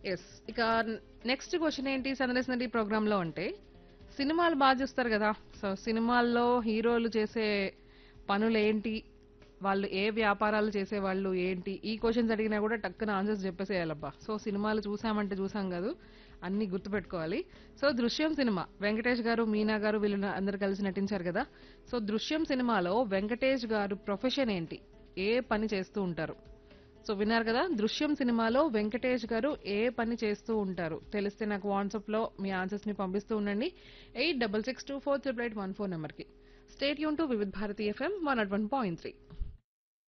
yes ఇక next question ఏంటి సందర్శన నది ప్రోగ్రామ్ లో అంటే సినిమాలు బాగా చూస్తారు కదా సో సినిమాల్లో హీరోలు చేసే పనులు ఏంటి వాళ్ళు ఏ వ్యాపారాలు చేసే వాళ్ళు ఏంటి ఈ క్వశ్చన్స్ అడిగినా కూడా టక్కున ఆన్సర్స్ చెప్పేసేయాలబ్బా సో సినిమాలు చూసామంటే చూసాం కాదు అన్ని గుర్తుపెట్టుకోవాలి సో దృశ్యం సినిమా వెంకటేష్ గారు మీనా గారు వీళ్ళు అందరు కలిసి నటించారు కదా సో దృశ్యం సినిమాలో వెంకటేష్ గారు ప్రొఫెషన్ ఏంటి ఏ పని చేస్తూ ఉంటారు సో విన్నారు కదా దృశ్యం సినిమాలో వెంకటేష్ గారు ఏ పని చేస్తూ ఉంటారు తెలిస్తే నాకు వాట్సాప్ లో మీ ఆన్సర్స్ ని పంపిస్తూ ఉండండి eight double six two four triple eight one four number కి స్టేట్ యూన్ to Vividh Bharati FM one at one point three